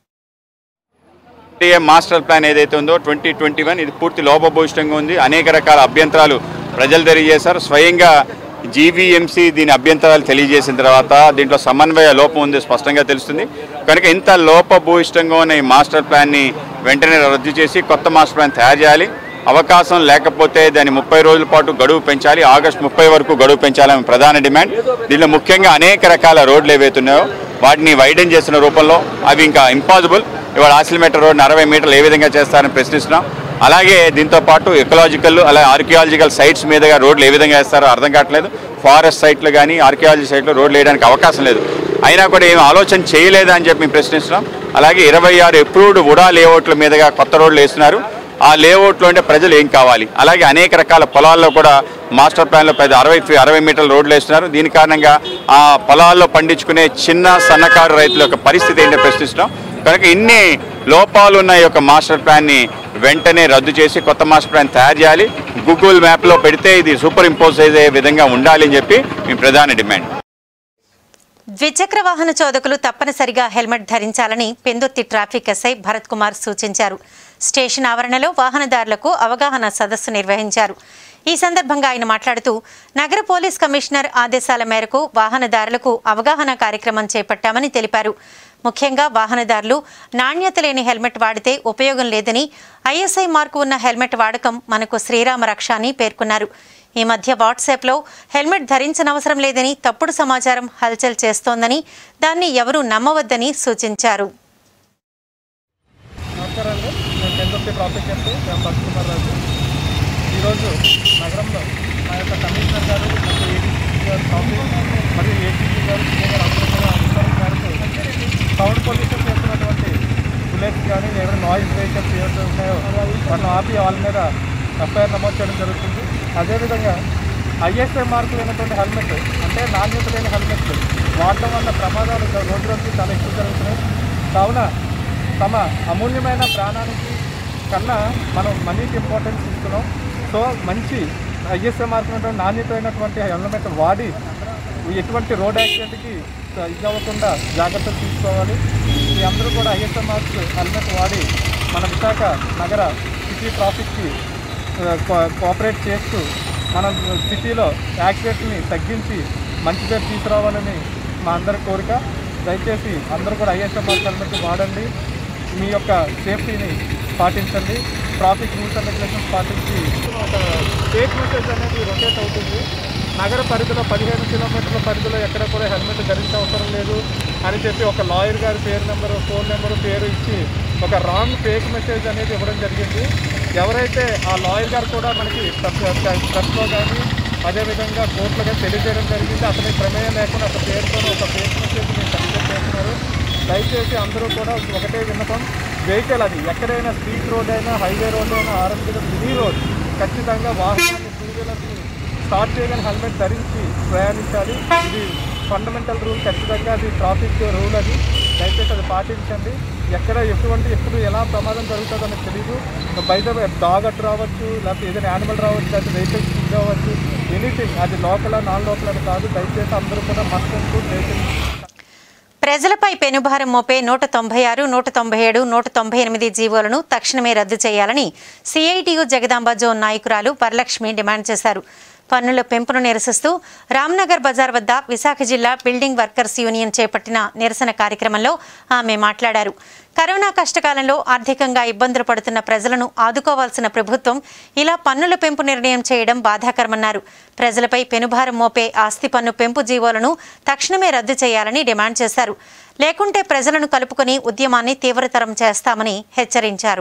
ఎన్డీఏ మాస్టర్ ప్లాన్ ఏదైతే ఉందో ట్వంటీ ట్వంటీ వన్ ఇది పూర్తి లోపభూయిష్టంగా ఉంది అనేక రకాల అభ్యంతరాలు ప్రజలు తెలియజేశారు స్వయంగా జీవీఎంసీ దీని అభ్యంతరాలు తెలియజేసిన తర్వాత దీంట్లో సమన్వయ లోపం ఉంది స్పష్టంగా తెలుస్తుంది కనుక ఇంత లోపభూయిష్టంగా ఉన్న ఈ మాస్టర్ ప్లాన్ని వెంటనే రద్దు చేసి కొత్త మాస్టర్ ప్లాన్ తయారు చేయాలి అవకాశం లేకపోతే దాన్ని ముప్పై రోజుల పాటు గడువు పెంచాలి ఆగస్టు ముప్పై వరకు గడువు పెంచాలని ప్రధాన డిమాండ్ దీనిలో ముఖ్యంగా అనేక రకాల రోడ్లు ఏవైతే ఉన్నాయో వాటిని వైడెన్ చేసిన రూపంలో అవి ఇంకా ఇంపాసిబుల్ ఇవాళ ఆసిల్మీటర్ రోడ్ని అరవై మీటర్లు ఏ విధంగా చేస్తారని ప్రశ్నిస్తున్నాం అలాగే దీంతో పాటు ఎకలాజికల్ అలాగే ఆర్కియాలజికల్ సైట్స్ మీదుగా రోడ్లు ఏ విధంగా వేస్తారో అర్థం కావట్లేదు ఫారెస్ట్ సైట్లు కానీ ఆర్కియాలజీ సైట్లో రోడ్లు వేయడానికి అవకాశం లేదు అయినా కూడా ఏం ఆలోచన చేయలేదా అని చెప్పి మేము ప్రశ్నిస్తున్నాం అలాగే ఇరవై ఆరు అప్రూవ్డ్ ఉడా లేఅవుట్ల మీదుగా కొత్త రోడ్లు వేస్తున్నారు ఆ లేఅవుట్లో ఉండే ప్రజలు ఏం కావాలి అలాగే అనేక రకాల పొలాల్లో కూడా మాస్టర్ ప్లాన్లో పెద్ద అరవై ఫీ- అరవై మీటర్ల రోడ్లు వేస్తున్నారు దీని కారణంగా ఆ పొలాల్లో పండించుకునే చిన్న సన్నకారు రైతుల యొక్క పరిస్థితి ఏంటో ప్రశ్నిస్తున్నాం కనుక ఇన్ని లోపాలు ఉన్న ఈ యొక్క మాస్టర్ ప్లాన్ని వెంటనే రద్దు చేసి కొత్త మాస్టర్ ప్లాన్ తయారు చేయాలి గూగుల్ మ్యాప్లో పెడితే ఇది సూపర్ ఇంపోజ్ అయ్యే విధంగా ఉండాలి అని చెప్పి మీ ప్రధాన డిమాండ్ ద్విచక్ర వాహన చోదకులు తప్పనిసరిగా హెల్మెట్ ధరించాలని పెందుర్తి ట్రాఫిక్ ఎస్ఐ భరత్ కుమార్ సూచించారు స్టేషన్ ఆవరణలో వాహనదారులకు అవగాహన సదస్సు నిర్వహించారు ఈ సందర్భంగా ఆయన మాట్లాడుతూ నగర పోలీస్ కమిషనర్ ఆదేశాల మేరకు వాహనదారులకు అవగాహన కార్యక్రమం చేపట్టామని తెలిపారు ముఖ్యంగా వాహనదారులు నాణ్యత లేని హెల్మెట్ వాడితే ఉపయోగం లేదని ఐఎస్ఐ మార్కు ఉన్న హెల్మెట్ వాడకం మనకు శ్రీరామ రక్ష అని పేర్కొన్నారు ఈ మధ్య వాట్సాప్లో హెల్మెట్ ధరించనవసరం లేదని తప్పుడు సమాచారం హల్చల్ చేస్తోందని దాన్ని ఎవరూ నమ్మవద్దని సూచించారు నమస్కారం అండి నేను పెందుర్తి ట్రాఫిక్ ఎస్ఐ నేను భరత్ కుమార్ రాజు ఈరోజు నగరంలో మా యొక్క కమిషనర్ గారు మరియు ఏడీసీ గారు ట్రాఫిక్ మరియు ఏసీసీ గారు సీఏ గారు అందరూ కూడా అధికారుల మేరకు సౌండ్ పొల్యూషన్ చేస్తున్నటువంటి బుల్లెట్స్ కానీ లేదా నాయిస్ వెహికల్స్ ఏవైతే ఉన్నాయో వాటిని ఆపి వాళ్ళ మీద ఎఫ్ఐఆర్ నమోదు చేయడం జరుగుతుంది అదేవిధంగా ఐఎస్ఐ మార్కు లేనటువంటి హెల్మెట్ అంటే నాణ్యత లేని హెల్మెట్లు వాడటం వల్ల ప్రమాదాలు రోజు రోజుకి చాలా ఎక్కువ జరుగుతున్నాయి కావున తమ అమూల్యమైన ప్రాణానికి కన్నా మనం మనీకి ఇంపార్టెన్స్ ఇస్తున్నాం సో మంచి ఐఎస్ఐ మార్కున్నటువంటి నాణ్యతమైనటువంటి హెల్మెట్ వాడి ఎటువంటి రోడ్ యాక్సిడెంట్కి ఇది అవ్వకుండా జాగ్రత్తలు తీసుకోవాలి మీ అందరూ కూడా ఐఎస్ఐ మార్క్స్ హెల్మెట్ వాడి మన విశాఖ నగర సిటీ ట్రాఫిక్కి ఆ, కో- కోఆపరేట్ చేస్తూ మనం సిటీలో యాక్సిడెంట్ని తగ్గించి మంచి పేరు తీసుకురావాలని మా అందరి కోరిక దయచేసి అందరూ కూడా ఐఎస్ఐ మార్క్ హెల్మెట్ వాడండి మీ యొక్క సేఫ్టీని పాటించండి ట్రాఫిక్ రూల్స్ అండ్ రెగ్యులేషన్స్ పాటించి ఒక ఫేక్ మెసేజ్ అనేది రొటేట్ అవుతుంది నగర పరిధిలో పదిహేను కిలోమీటర్ల పరిధిలో ఎక్కడ కూడా హెల్మెట్ ధరించే అవసరం లేదు అని చెప్పి ఒక లాయర్ గారి పేరు నెంబరు ఫోన్ నెంబరు పేరు ఇచ్చి ఒక రాంగ్ ఫేక్ మెసేజ్ అనేది ఇవ్వడం జరిగింది ఎవరైతే ఆ లాయర్ గారు కూడా మనకి ప్రెస్లో కానీ అదేవిధంగా కోర్టులో కానీ తెలియజేయడం జరిగింది అతని ప్రమేయం లేకుండా ఒక పేరుతో ఒక ఫేక్ మెసేజ్ మీరు కన్సిడర్ చేస్తున్నారు దయచేసి అందరూ కూడా ఒకటే విన్నపం వెహికల్ అది ఎక్కడైనా స్ట్రీట్ రోడ్ అయినా హైవే రోడ్ అయినా ఆర్ఎంపీ ఎనీ రోడ్ ఖచ్చితంగా వాహనాన్ని టూ వీలర్ని స్టార్ట్ చేయగానే హెల్మెట్ ధరించి ప్రయాణించాలి ఇది ఫండమెంటల్ రూల్ ఖచ్చితంగా అది ట్రాఫిక్ రూల్ అది దయచేసి అది పాటించండి ఎక్కడ ఎటువంటి ఎప్పుడు ఎలా ప్రమాదం జరుగుతుందో అనేది తెలియదు బయట డాగ్ అటు రావచ్చు లేకపోతే ఏదైనా యానిమల్ రావచ్చు లేకపోతే వెహికల్స్ స్కిడ్ అవ్వచ్చు ఎనీథింగ్ అది లోపల నాన్ లోపల అని కాదు దయచేసి అందరూ కూడా మస్ట్ అండ్ షుడ్ వెహికల్ ప్రజలపై పెనుభారం మోపే నూట తొంభై ఆరు నూట తొంభై ఏడు నూట తొంభై ఎనిమిది జీవోలను తక్షణమే రద్దు చేయాలని సిఐటియు జగదాంబ జోన్ నాయకురాలు వరలక్ష్మి డిమాండ్ చేశారు పన్నుల పెంపును నిరసిస్తూ రామ్నగర్ బజార్ వద్ద విశాఖ జిల్లా బిల్డింగ్ వర్కర్స్ యూనియన్ చేపట్టిన నిరసన కార్యక్రమంలో ఆమె మాట్లాడారు కరోనా కష్టకాలంలో ఆర్థికంగా ఇబ్బందులు పడుతున్న ప్రజలను ఆదుకోవాల్సిన ప్రభుత్వం ఇలా పన్నుల పెంపు నిర్ణయం చేయడం బాధాకరమన్నారు ప్రజలపై పెనుభారం మోపే ఆస్తి పన్ను పెంపు జీవోలను తక్షణమే రద్దు చేయాలని డిమాండ్ చేశారు లేకుంటే ప్రజలను కలుపుకొని ఉద్యమాన్ని తీవ్రతరం చేస్తామని హెచ్చరించారు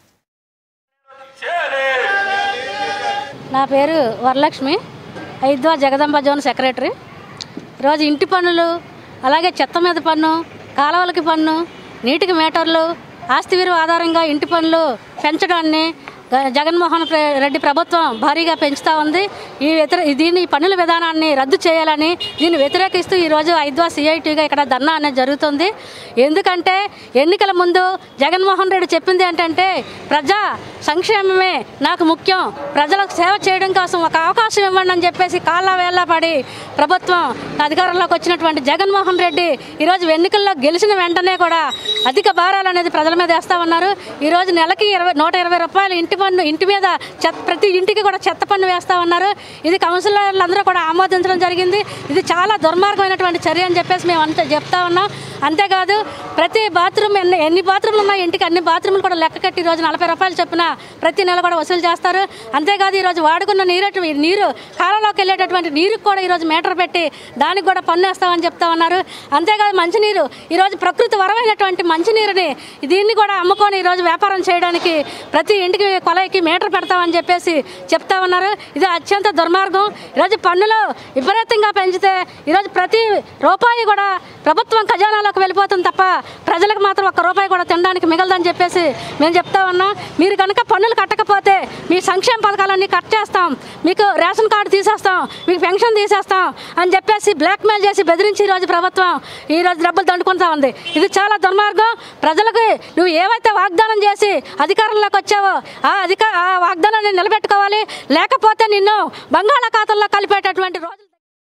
నా పేరు వరలక్ష్మి ఐద్వా జగదంబ జోన్ సెక్రటరీ ఈరోజు ఇంటి పన్నులు అలాగే చెత్త మీద పన్ను కాలువలకి పన్ను నీటికి మీటర్లు ఆస్తి విలువ ఆధారంగా ఇంటి పన్నులు పెంచడాన్ని గ- జగన్మోహన్ ప్ర- రెడ్డి ప్రభుత్వం భారీగా పెంచుతా ఉంది ఈ వ్యతిరే దీన్ని ఈ పన్నుల విధానాన్ని రద్దు చేయాలని దీన్ని వ్యతిరేకిస్తూ ఈరోజు ఐద్వా సిఐటిగా ఇక్కడ ధర్నా అనేది జరుగుతుంది ఎందుకంటే ఎన్నికల ముందు జగన్మోహన్ రెడ్డి చెప్పింది ఏంటంటే ప్రజా సంక్షేమమే నాకు ముఖ్యం ప్రజలకు సేవ చేయడం కోసం ఒక అవకాశం ఇవ్వండి అని చెప్పేసి కాళ్ళ వేళ్ళ పడి ప్రభుత్వం అధికారంలోకి వచ్చినటువంటి జగన్మోహన్ రెడ్డి ఈరోజు ఎన్నికల్లో గెలిచిన వెంటనే కూడా అధిక భారాలు అనేది ప్రజల మీద వేస్తా ఉన్నారు ఈరోజు నెలకి ఇరవై నూట ఇరవై రూపాయలు ఇంటి పన్ను ఇంటి మీద చెత్త ప్రతి ఇంటికి కూడా చెత్త పన్ను వేస్తా ఉన్నారు ఇది కౌన్సిలర్లందరూ కూడా ఆమోదించడం జరిగింది ఇది చాలా దుర్మార్గమైనటువంటి చర్య అని చెప్పేసి మేము అంతా చెప్తా ఉన్నాం అంతేకాదు ప్రతి బాత్రూమ్ ఎన్ని ఎన్ని బాత్రూమ్లు ఉన్నాయి ఇంటికి అన్ని బాత్రూమ్లు కూడా లెక్క కట్టి ఈరోజు నలభై రూపాయలు చొప్పున ప్రతి నెల కూడా వసూలు చేస్తారు అంతేకాదు ఈరోజు వాడుకున్న నీరు నీరు కాలంలోకి వెళ్ళేటటువంటి నీరుకి కూడా ఈరోజు మీటర్ పెట్టి దానికి కూడా పన్ను వేస్తామని చెప్తా ఉన్నారు అంతేకాదు మంచినీరు ఈరోజు ప్రకృతి వరమైనటువంటి మంచినీరుని దీన్ని కూడా అమ్ముకొని ఈరోజు వ్యాపారం చేయడానికి ప్రతి ఇంటికి కొలైకి మీటర్ పెడతామని చెప్పేసి చెప్తా ఉన్నారు ఇది అత్యంత దుర్మార్గం ఈరోజు పన్నులు విపరీతంగా పెంచితే ఈరోజు ప్రతి రూపాయి కూడా ప్రభుత్వం ఖజానాలో జేబుల్లోకి వెళ్ళిపోతుంది తప్ప ప్రజలకు మాత్రం ఒక్క రూపాయి కూడా తినడానికి మిగలదని చెప్పేసి మేము చెప్తా ఉన్నాం మీరు కనుక పన్నులు కట్టకపోతే మీ సంక్షేమ పథకాలన్నీ కట్ చేస్తాం మీకు రేషన్ కార్డు తీసేస్తాం మీకు పెన్షన్ తీసేస్తాం అని చెప్పేసి బ్లాక్మెయిల్ చేసి బెదిరించి ఈరోజు ప్రభుత్వం ఈరోజు డబ్బులు దండుకుంటా ఉంది ఇది చాలా దుర్మార్గం ప్రజలకు నువ్వు ఏవైతే వాగ్దానం చేసి అధికారంలోకి వచ్చావో ఆ అధిక ఆ వాగ్దానాన్ని నిలబెట్టుకోవాలి లేకపోతే నిన్ను బంగాళాఖాతంలో కలిపేటటువంటి రోజు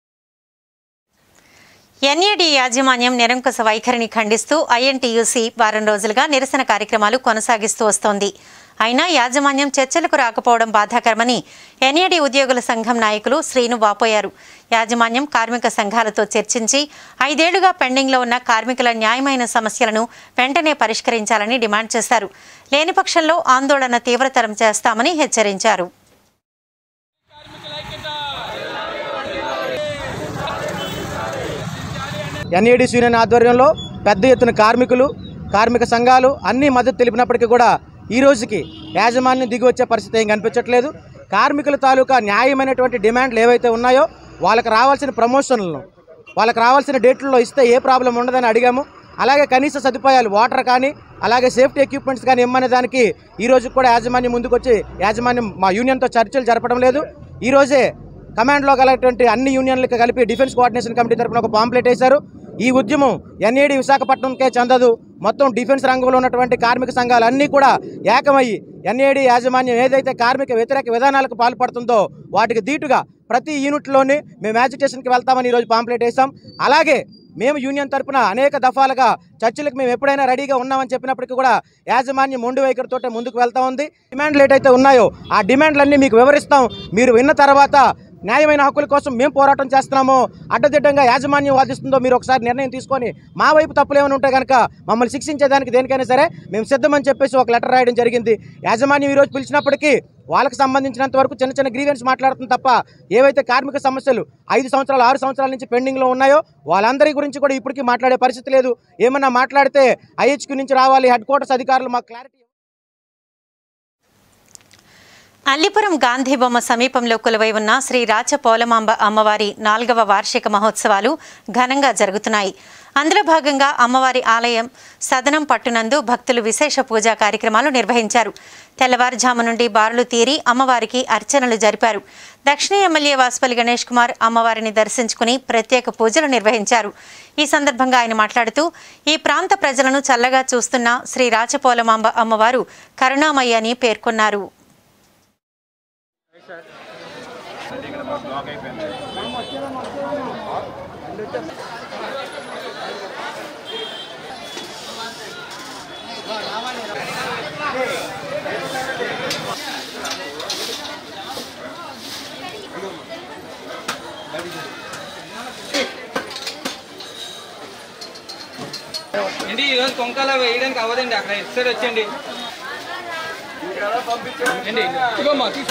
ఎన్ఏడి యాజమాన్యం నిరంకుశ వైఖరిని ఖండిస్తూ ఐఎన్టీయూసీ వారం రోజులుగా నిరసన కార్యక్రమాలు కొనసాగిస్తూ వస్తోంది అయినా యాజమాన్యం చర్చలకు రాకపోవడం బాధాకరమని ఎన్ఏడి ఉద్యోగుల సంఘం నాయకులు శ్రీను వాపోయారు యాజమాన్యం కార్మిక సంఘాలతో చర్చించి ఐదేళ్లుగా పెండింగ్లో ఉన్న కార్మికుల న్యాయమైన సమస్యలను వెంటనే పరిష్కరించాలని డిమాండ్ చేశారు లేని పక్షంలో ఆందోళన తీవ్రతరం చేస్తామని హెచ్చరించారు ఎన్ఏడిసి యూనియన్ ఆధ్వర్యంలో పెద్ద ఎత్తున కార్మికులు కార్మిక సంఘాలు అన్నీ మద్దతు తెలిపినప్పటికీ కూడా ఈ రోజుకి యాజమాన్యం దిగి వచ్చే పరిస్థితి ఏం కనిపించట్లేదు కార్మికుల తాలూకా న్యాయమైనటువంటి డిమాండ్లు ఏవైతే ఉన్నాయో వాళ్ళకి రావాల్సిన ప్రమోషన్లను వాళ్ళకి రావాల్సిన డేట్లలో ఇస్తే ఏ ప్రాబ్లం ఉండదని అడిగాము అలాగే కనీస సదుపాయాలు వాటర్ కానీ అలాగే సేఫ్టీ ఎక్విప్మెంట్స్ కానీ ఇమ్మనే దానికి ఈ రోజు కూడా యాజమాన్యం ముందుకు వచ్చి యాజమాన్యం మా యూనియన్తో చర్చలు జరపడం లేదు ఈ రోజే కమాండ్లో గలటువంటి అన్ని యూనియన్లకు కలిపి డిఫెన్స్ కోఆర్డినేషన్ కమిటీ తరపున ఒక పాంప్లెట్ వేశారు ఈ ఉద్యమం ఎన్ఏడి విశాఖపట్నంకే చెందదు మొత్తం డిఫెన్స్ రంగంలో ఉన్నటువంటి కార్మిక సంఘాలు అన్నీ కూడా ఏకమయ్యి ఎన్ఏడి యాజమాన్యం ఏదైతే కార్మిక వ్యతిరేక విధానాలకు పాల్పడుతుందో వాటికి దీటుగా ప్రతి యూనిట్లోని మేము యాజిటేషన్కి వెళ్తామని ఈరోజు పాంప్లెట్ వేసాం అలాగే మేము యూనియన్ తరపున అనేక దఫాలుగా చర్చలకు మేము ఎప్పుడైనా రెడీగా ఉన్నామని చెప్పినప్పటికీ కూడా యాజమాన్యం మొండి వైఖరితో ముందుకు వెళ్తా ఉంది డిమాండ్లు ఏటైతే ఉన్నాయో ఆ డిమాండ్లన్నీ మీకు వివరిస్తాం మీరు విన్న తర్వాత న్యాయమైన హక్కుల కోసం మేము పోరాటం చేస్తున్నామో అడ్డదిడ్డంగా యాజమాన్యం వాదిస్తుందో మీరు ఒకసారి నిర్ణయం తీసుకొని మా వైపు తప్పులు ఏమైనా ఉంటే కనుక మమ్మల్ని శిక్షించేదానికి దేనికైనా సరే మేము సిద్ధమని చెప్పేసి ఒక లెటర్ రాయడం జరిగింది యాజమాన్యం ఈరోజు పిలిచినప్పటికీ వాళ్ళకి సంబంధించినంత వరకు చిన్న చిన్న గ్రీవెన్స్ మాట్లాడుతుంది తప్ప ఏవైతే కార్మిక సమస్యలు ఐదు సంవత్సరాలు ఆరు సంవత్సరాల నుంచి పెండింగ్లో ఉన్నాయో వాళ్ళందరి గురించి కూడా ఇప్పటికీ మాట్లాడే పరిస్థితి లేదు ఏమన్నా మాట్లాడితే ఐహెచ్క్యూ నుంచి రావాలి హెడ్ క్వార్టర్స్ అధికారులు మాకు క్లారిటీ అల్లిపురం గాంధీ బొమ్మ సమీపంలో కొలువై ఉన్న శ్రీ రాచ పోలమాంబ అమ్మవారి నాలుగవ వార్షిక మహోత్సవాలు ఘనంగా జరుగుతున్నాయి అందులో భాగంగా అమ్మవారి ఆలయం సదనం పట్టునందు భక్తులు విశేష పూజా కార్యక్రమాలు నిర్వహించారు తెల్లవారుజాము నుండి బారులు తీరి అమ్మవారికి అర్చనలు జరిపారు దక్షిణ ఎమ్మెల్యే వాసుపల్లి గణేష్ కుమార్ అమ్మవారిని దర్శించుకుని ప్రత్యేక పూజలు నిర్వహించారు ఈ సందర్భంగా ఆయన మాట్లాడుతూ ఈ ప్రాంత ప్రజలను చల్లగా చూస్తున్న శ్రీ రాచపోలమాంబ అమ్మవారు కరుణామయ్య అని పేర్కొన్నారు ఏంటి ఈరోజు కొంకాల వేయడానికి అవ్వదండి అక్కడ ఇటు సైడ్ వచ్చండి ఏంటి ఇదిగోమ్మా తీసుకో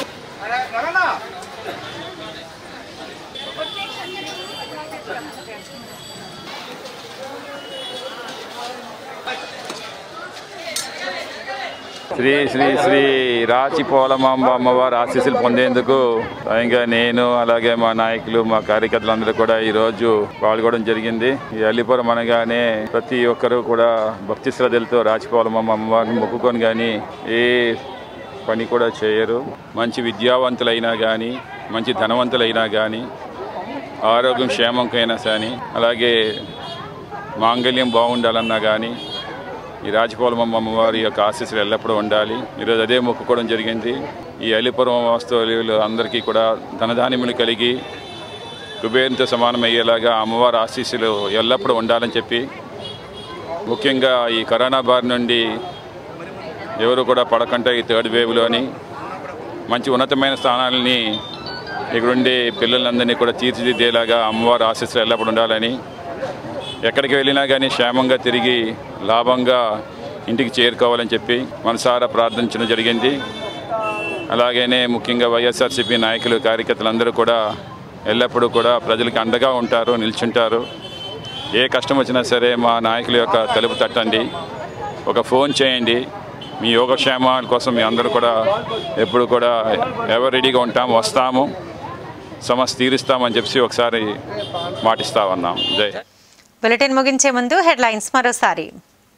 శ్రీ శ్రీ శ్రీ రాచి పోలమాంబ అమ్మవారి ఆశీస్సులు పొందేందుకు స్వయంగా నేను అలాగే మా నాయకులు మా కార్యకర్తలందరూ కూడా ఈరోజు పాల్గొనడం జరిగింది ఈ అల్లిపురం అనగానే ప్రతి ఒక్కరూ కూడా భక్తి శ్రద్ధలతో రాచి పోలమాంబ అమ్మవారిని మొక్కుకొని కానీ ఏ పని కూడా చేయరు మంచి విద్యావంతులైనా కానీ మంచి ధనవంతులైనా కానీ ఆరోగ్యం క్షేమంకైనా కానీ అలాగే మాంగళ్యం బాగుండాలన్నా కానీ ఈ రాజపోలమ్మ అమ్మవారి యొక్క ఆశీస్సులు ఎల్లప్పుడూ ఉండాలి ఈరోజు అదే మొక్కుకోవడం జరిగింది ఈ అలిపురం వాస్తవులు అందరికీ కూడా ధనధాన్యములు కలిగి కుబేరంతో సమానమయ్యేలాగా అమ్మవారి ఆశీస్సులు ఎల్లప్పుడూ ఉండాలని చెప్పి ముఖ్యంగా ఈ కరోనా బారి నుండి ఎవరు కూడా పడకుండా ఈ థర్డ్ వేవ్లోని మంచి ఉన్నతమైన స్థానాలని ఇక్కడుండే పిల్లలందరినీ కూడా తీర్చిదిద్దేలాగా అమ్మవారి ఆశీస్సులు ఎల్లప్పుడూ ఉండాలని ఎక్కడికి వెళ్ళినా కానీ క్షేమంగా తిరిగి లాభంగా ఇంటికి చేరుకోవాలని చెప్పి మనసారా ప్రార్థించడం జరిగింది అలాగనే ముఖ్యంగా వైఎస్ఆర్సీపీ నాయకులు కార్యకర్తలందరూ కూడా ఎల్లప్పుడూ కూడా ప్రజలకు అండగా ఉంటారు నిల్చుంటారు ఏ కష్టం వచ్చినా సరే మా నాయకుల యొక్క తలుపు తట్టండి ఒక ఫోన్ చేయండి మీ యోగక్షేమాల కోసం మీ అందరూ కూడా ఎప్పుడు కూడా ఎవరు రెడీగా ఉంటాము వస్తాము సమస్య తీరుస్తామని చెప్పి ఒకసారి మాటిస్తా ఉన్నాం జై బులెటిన్ ముగించే ముందు హెడ్లైన్స్ మరోసారి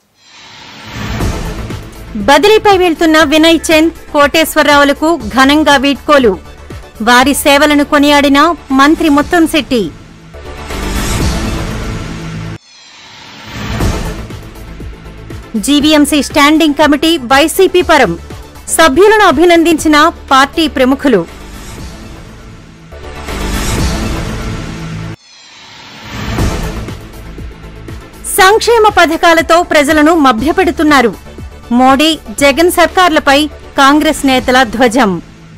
బదిలీపై వెళ్తున్న వినయ్ చంద్ కోటేశ్వరరావులకు ఘనంగా వీడ్కోలు వారి సేవలను కొనియాడిన మంత్రి Muttamsetti GVMC standing committee YCP పరం సభ్యులను అభినందించిన పార్టీ ప్రముఖులు సంక్షేమ పథకాలతో ప్రజలను మభ్యపెడుతున్నారు మోడీ జగన్ సర్కార్లపై కాంగ్రెస్ నేతల ధ్వజం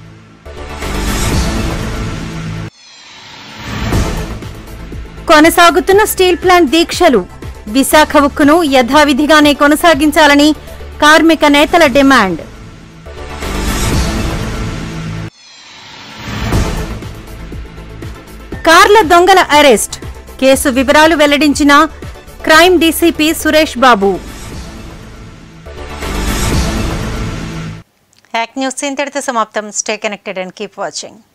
కొనసాగుతున్న స్టీల్ ప్లాంట్ దీక్షలు విశాఖ ఉక్కును యథావిధిగానే కొనసాగించాలని కార్మిక నేతల డిమాండ్ కార్ల దొంగల అరెస్ట్ కేసు వివరాలు వెల్లడించిన crime DCP Suresh Babu yak news ఇంతటితో సమాప్తం stay connected and keep watching